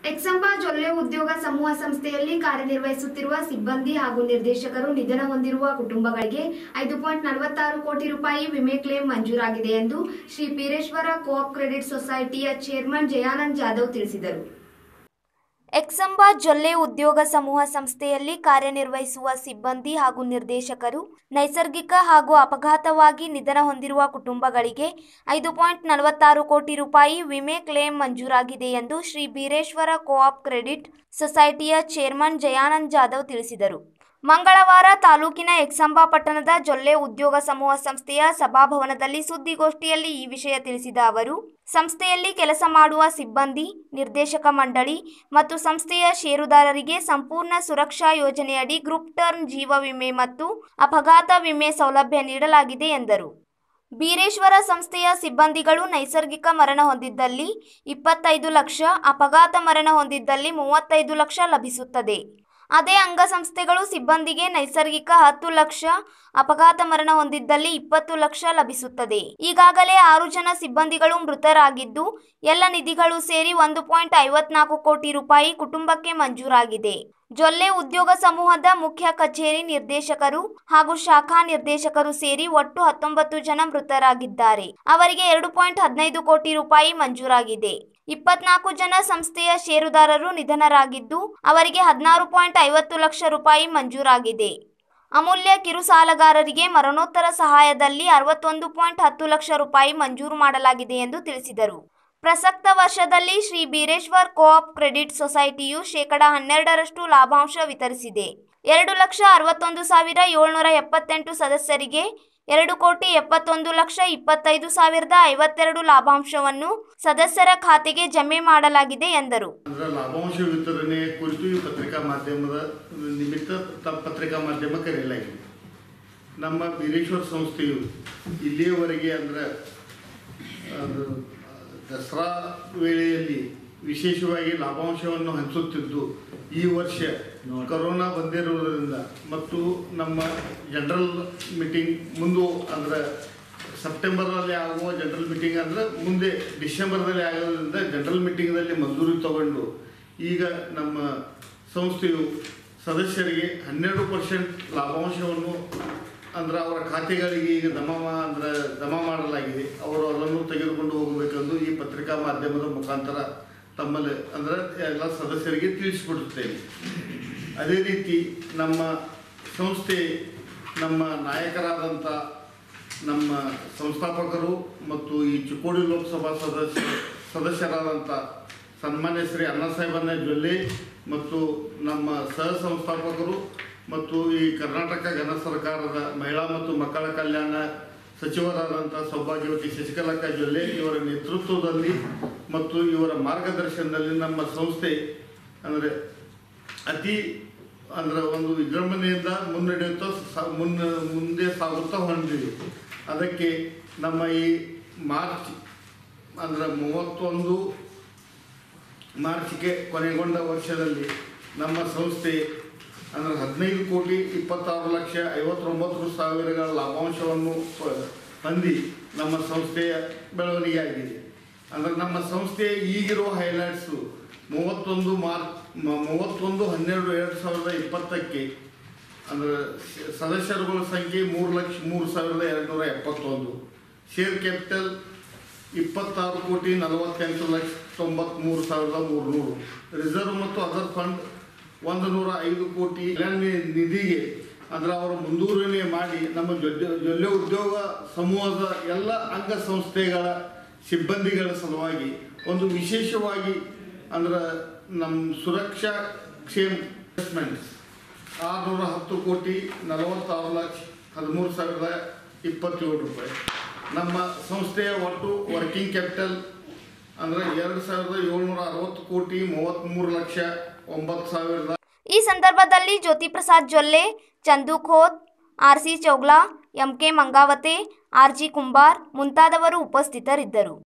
ಎಕ್ಸಂಬ ಜೊಲ್ಲೆ ಉದ್ಯೋಗ ಸಮೂಹ ಸಂಸ್ಥೆಯಲ್ಲಿ ಕಾರ್ಯನಿರ್ವಹಿಸುತ್ತಿರುವ ಸಿಬ್ಬಂದಿ ಹಾಗೂ ನಿರ್ದೇಶಕರು ನಿಧನ ಹೊಂದಿರುವ ಕುಟುಂಬಗಳಿಗೆ ಐದು ಪಾಯಿಂಟ್ ನಲವತ್ತಾರು ಕೋಟಿ ರೂಪಾಯಿ ವಿಮೆ ಕ್ಲೇಮ್ ಮಂಜೂರಾಗಿದೆ ಎಂದು ಶ್ರೀ ಬೀರೇಶ್ವರ ಕೋಆಪ್ ಕ್ರೆಡಿಟ್ ಸೊಸೈಟಿಯ ಚೇರ್ಮನ್ ಜಯಾನಂದ್ ಜಾಧವ್ ತಿಳಿಸಿದರು ಎಕ್ಸಂಬ ಜೊಲ್ಲೆ ಉದ್ಯೋಗ ಸಮೂಹ ಸಂಸ್ಥೆಯಲ್ಲಿ ಕಾರ್ಯನಿರ್ವಹಿಸುವ ಸಿಬ್ಬಂದಿ ಹಾಗೂ ನಿರ್ದೇಶಕರು ನೈಸರ್ಗಿಕ ಹಾಗೂ ಅಪಘಾತವಾಗಿ ನಿಧನ ಹೊಂದಿರುವ ಕುಟುಂಬಗಳಿಗೆ ಐದು ಪಾಯಿಂಟ್ ನಲವತ್ತಾರು ಕೋಟಿ ರೂಪಾಯಿ ವಿಮೆ ಕ್ಲೇಮ್ ಮಂಜೂರಾಗಿದೆ ಎಂದು ಶ್ರೀ ಬೀರೇಶ್ವರ ಕೋಆಪ್ ಕ್ರೆಡಿಟ್ ಸೊಸೈಟಿಯ ಚೇರ್ಮನ್ ಜಯಾನಂದ್ ಜಾಧವ್ ತಿಳಿಸಿದರು ಮಂಗಳವಾರ ತಾಲೂಕಿನ ಎಕ್ಸಂಬ ಪಟ್ಟಣದ ಜೊಲ್ಲೆ ಉದ್ಯೋಗ ಸಮೂಹ ಸಂಸ್ಥೆಯ ಸಭಾಭವನದಲ್ಲಿ ಸುದ್ದಿಗೋಷ್ಠಿಯಲ್ಲಿ ಈ ವಿಷಯ ತಿಳಿಸಿದ ಅವರು ಸಂಸ್ಥೆಯಲ್ಲಿ ಕೆಲಸ ಮಾಡುವ ಸಿಬ್ಬಂದಿ ನಿರ್ದೇಶಕ ಮಂಡಳಿ ಮತ್ತು ಸಂಸ್ಥೆಯ ಷೇರುದಾರರಿಗೆ ಸಂಪೂರ್ಣ ಸುರಕ್ಷಾ ಯೋಜನೆಯಡಿ ಗ್ರೂಪ್ ಟರ್ಮ್ ಜೀವ ವಿಮೆ ಮತ್ತು ಅಪಘಾತ ವಿಮೆ ಸೌಲಭ್ಯ ನೀಡಲಾಗಿದೆ ಎಂದರು ಬೀರೇಶ್ವರ ಸಂಸ್ಥೆಯ ಸಿಬ್ಬಂದಿಗಳು ನೈಸರ್ಗಿಕ ಮರಣ ಹೊಂದಿದ್ದಲ್ಲಿ ಇಪ್ಪತ್ತೈದು ಲಕ್ಷ ಅಪಘಾತ ಮರಣ ಹೊಂದಿದ್ದಲ್ಲಿ ಮೂವತ್ತೈದು ಲಕ್ಷ ಲಭಿಸುತ್ತದೆ ಅದೇ ಅಂಗಸಂಸ್ಥೆಗಳು ಸಿಬ್ಬಂದಿಗೆ ನೈಸರ್ಗಿಕ ಹತ್ತು ಲಕ್ಷ ಅಪಘಾತ ಮರಣ ಹೊಂದಿದ್ದಲ್ಲಿ ಇಪ್ಪತ್ತು ಲಕ್ಷ ಲಭಿಸುತ್ತದೆ ಈಗಾಗಲೇ ಆರು ಜನ ಸಿಬ್ಬಂದಿಗಳು ಮೃತರಾಗಿದ್ದು ಎಲ್ಲ ನಿಧಿಗಳು ಸೇರಿ ಒಂದು ಪಾಯಿಂಟ್ ಐವತ್ನಾಲ್ಕು ಕೋಟಿ ರೂಪಾಯಿ ಕುಟುಂಬಕ್ಕೆ ಮಂಜೂರಾಗಿದೆ ಜೊಲ್ಲೆ ಉದ್ಯೋಗ ಸಮೂಹದ ಮುಖ್ಯ ಕಚೇರಿ ನಿರ್ದೇಶಕರು ಹಾಗೂ ಶಾಖಾ ನಿರ್ದೇಶಕರು ಸೇರಿ ಒಟ್ಟು ಹತ್ತೊಂಬತ್ತು ಜನ ಮೃತರಾಗಿದ್ದಾರೆ ಅವರಿಗೆ ಎರಡು ಪಾಯಿಂಟ್ ಹದಿನೈದು ಕೋಟಿ ರೂಪಾಯಿ ಮಂಜೂರಾಗಿದೆ ಇಪ್ಪತ್ನಾಲ್ಕು ಜನ ಸಂಸ್ಥೆಯ ಷೇರುದಾರರು ನಿಧನರಾಗಿದ್ದು ಅವರಿಗೆ ಹದಿನಾರು ಪಾಯಿಂಟ್ ಐವತ್ತು ಲಕ್ಷ ರೂಪಾಯಿ ಮಂಜೂರಾಗಿದೆ ಅಮೂಲ್ಯ ಕಿರು ಸಾಲಗಾರರಿಗೆ ಮರಣೋತ್ತರ ಸಹಾಯದಲ್ಲಿ ಅರವತ್ತೊಂದು ಪಾಯಿಂಟ್ ಹತ್ತು ಲಕ್ಷ ರೂಪಾಯಿ ಮಂಜೂರು ಮಾಡಲಾಗಿದೆ ಎಂದು ತಿಳಿಸಿದರು ಪ್ರಸಕ್ತ ವರ್ಷದಲ್ಲಿ ಶ್ರೀ ಬೀರೇಶ್ವರ್ ಕೋಆಪ್ ಕ್ರೆಡಿಟ್ ಸೊಸೈಟಿಯು ಶೇಕಡ ಹನ್ನೆರಡರಷ್ಟು ಲಾಭಾಂಶ ವಿತರಿಸಿದೆ ಎರಡು ಲಕ್ಷ ಅರವತ್ತೊಂದು ಸಾವಿರ ಏಳ್ನೂರ ಎಪ್ಪತ್ತೆಂಟು ಸದಸ್ಯರಿಗೆ ಎರಡು ಕೋಟಿ ಎಪ್ಪತ್ತೊಂದು ಲಕ್ಷ ಇಪ್ಪತ್ತೈದು ಸಾವಿರದ ಐವತ್ತೆರಡು ಲಾಭಾಂಶವನ್ನು ಸದಸ್ಯರ ಖಾತೆಗೆ ಜಮೆ ಮಾಡಲಾಗಿದೆ ಎಂದರು ಅಂದ್ರೆ ಲಾಭಾಂಶ ವಿತರಣೆ ಕುರಿತು ಈ ಪತ್ರಿಕಾ ಮಾಧ್ಯಮದ ನಿಮಿತ್ತ ತ ಪತ್ರಿಕಾ ಮಾಧ್ಯಮ ಕರೆಯಲಾಗಿದೆ ನಮ್ಮ ಬೀರೇಶ್ವರ ಸಂಸ್ಥೆಯು ಇಲ್ಲಿಯವರೆಗೆ ಅಂದ್ರೆ ಅದು ದಸರಾ ವೇಳೆಯಲ್ಲಿ ವಿಶೇಷವಾಗಿ ಲಾಭಾಂಶವನ್ನು ಹಂಚುತ್ತಿದ್ದು ಈ ವರ್ಷ ಕರೋನಾ ಬಂದಿರುವುದರಿಂದ ಮತ್ತು ನಮ್ಮ ಜನರಲ್ ಮೀಟಿಂಗ್ ಮುಂದು ಅಂದ್ರೆ ಸೆಪ್ಟೆಂಬರ್ನಲ್ಲಿ ಆಗುವ ಜನರಲ್ ಮೀಟಿಂಗ್ ಅಂದರೆ ಮುಂದೆ ಡಿಸೆಂಬರ್ದಲ್ಲಿ ಆಗೋದ್ರಿಂದ ಜನರಲ್ ಮೀಟಿಂಗ್ನಲ್ಲಿ ಮಂಜೂರಿ ತಗೊಂಡು ಈಗ ನಮ್ಮ ಸಂಸ್ಥೆಯು ಸದಸ್ಯರಿಗೆ ಹನ್ನೆರಡು ಪರ್ಸೆಂಟ್ ಲಾಭಾಂಶವನ್ನು ಅಂದ್ರೆ ಅವರ ಖಾತೆಗಳಿಗೆ ಈಗ ಜಮಾ ಮಾ- ಅಂದ್ರೆ ಜಮಾ ಮಾಡಲಾಗಿದೆ ಅವರು ಅದನ್ನು ತೆಗೆದುಕೊಂಡು ಹೋಗಬೇಕೆಂದು ಈ ಪತ್ರಿಕಾ ಮಾಧ್ಯಮದ ಮುಖಾಂತರ ತಮ್ಮಲ್ಲಿ ಅಂದ್ರೆ ಎಲ್ಲ ಸದಸ್ಯರಿಗೆ ತಿಳಿಸಿಕೊಡುತ್ತೇನೆ ಅದೇ ರೀತಿ ನಮ್ಮ ಸಂಸ್ಥೆ ನಮ್ಮ ನಾಯಕರಾದಂಥ ನಮ್ಮ ಸಂಸ್ಥಾಪಕರು ಮತ್ತು ಈ ಚಿಕ್ಕೋಡಿ ಲೋಕಸಭಾ ಸದಸ್ಯ ಸದಸ್ಯರಾದಂಥ ಸನ್ಮಾನ್ಯ ಶ್ರೀ ಅನ್ನಸಾಹೇಬನ್ನ ಜೊಲ್ಲೆ ಮತ್ತು ನಮ್ಮ ಸಹ ಸಂಸ್ಥಾಪಕರು ಮತ್ತು ಈ ಕರ್ನಾಟಕ ಘನ ಸರ್ಕಾರದ ಮಹಿಳಾ ಮತ್ತು ಮಕ್ಕಳ ಕಲ್ಯಾಣ ಸಚಿವರಾದಂಥ ಸೌಭಾಗ್ಯವತಿ ಶಶಿಕಲಕ್ಕ ಜೊಲ್ಲೆ ಇವರ ನೇತೃತ್ವದಲ್ಲಿ ಮತ್ತು ಇವರ ಮಾರ್ಗದರ್ಶನದಲ್ಲಿ ನಮ್ಮ ಸಂಸ್ಥೆ ಅಂದರೆ ಅತಿ ಅಂದ್ರೆ ಒಂದು ವಿಜೃಂಭಣೆಯಿಂದ ಮುನ್ನಡೆಯುತ್ತಾ ಸ- ಮುನ್ನ ಮುಂದೆ ಸಾಗುತ್ತಾ ಹೊಂದಿದೆ ಅದಕ್ಕೆ ನಮ್ಮ ಈ ಮಾರ್ಚ್ ಅಂದ್ರೆ ಮೂವತ್ತೊಂದು ಮಾರ್ಚ್ಗೆ ಕೊನೆಗೊಂಡ ವರ್ಷದಲ್ಲಿ ನಮ್ಮ ಸಂಸ್ಥೆ ಅಂದರೆ ಹದಿನೈದು ಕೋಟಿ ಇಪ್ಪತ್ತಾರು ಲಕ್ಷ ಐವತ್ತೊಂಬತ್ತು ಸಾವಿರಗಳ ಲಾಭಾಂಶವನ್ನು ಪ- ಹೊಂದಿ ನಮ್ಮ ಸಂಸ್ಥೆಯ ಬೆಳವಣಿಗೆ ಆಗಿದೆ ಅಂದರೆ ನಮ್ಮ ಸಂಸ್ಥೆ ಈಗಿರುವ ಹೈಲೈಟ್ಸು ಮೂವತ್ತೊಂದು ಮಾರ್ಚ್ ಮ- ಮೂವತ್ತೊಂದು ಹನ್ನೆರಡು ಎರಡು ಸಾವಿರದ ಇಪ್ಪತ್ತಕ್ಕೆ ಅಂದರೆ ಸ- ಸದಸ್ಯರುಗಳ ಸಂಖ್ಯೆ ಮೂರು ಲಕ್ಷ ಮೂರು ಸಾವಿರದ ಎರಡು ನೂರ ಎಪ್ಪತ್ತೊಂದು ಶೇರ್ ಕ್ಯಾಪಿಟಲ್ ಇಪ್ಪತ್ತಾರು ಕೋಟಿ ನಲವತ್ತೆಂಟು ಲಕ್ಷ ತೊಂಬತ್ತ್ಮೂರು ಸಾವಿರದ ಮೂರುನೂರು ರಿಸರ್ವ್ ಮತ್ತು ಅದರ್ ಫಂಡ್ ಒಂದು ನೂರ ಐದು ಕೋಟಿ ಕಲ್ಯಾಣ ನಿ- ನಿಧಿಗೆ ಅಂದ್ರೆ ಅವರು ಮುಂದೂರಣೆ ಮಾಡಿ ನಮ್ಮ ಜೊಲ್ಲೆ ಜೊಲ್ಲೆ ಉದ್ಯೋಗ ಸಮೂಹದ ಎಲ್ಲ ಅಂಗಸಂಸ್ಥೆಗಳ ಸಿಬ್ಬಂದಿಗಳ ಸಲುವಾಗಿ ಒಂದು ವಿಶೇಷವಾಗಿ ಅಂದ್ರೆ ನಮ್ಮ ಸುರಕ್ಷಾ ಕ್ಷೇಮ ಇನ್ವೆಸ್ಟ್ಮೆಂಟ್ಸ್ ಆರುನೂರ ಹತ್ತು ಕೋಟಿ ನಲವತ್ತಾರು ಲಕ್ಷ ಹದಿಮೂರು ಸಾವಿರದ ಇಪ್ಪತ್ತೇಳು ರೂಪಾಯಿ ನಮ್ಮ ಸಂಸ್ಥೆಯ ಒಟ್ಟು ವರ್ಕಿಂಗ್ ಕ್ಯಾಪಿಟಲ್ ಅಂದರೆ ಎರಡು ಸಾವಿರದ ಏಳ್ನೂರ ಅರವತ್ತು ಕೋಟಿ ಮೂವತ್ತ್ಮೂರು ಲಕ್ಷ ಒಂಬತ್ತು ಸಾವಿರದ ಈ ಸಂದರ್ಭದಲ್ಲಿ Jyoti Prasad Jolle Chandu Khot R C Chougla M K Mangavate R G Kumbar ಮುಂತಾದವರು ಉಪಸ್ಥಿತರಿದ್ದರು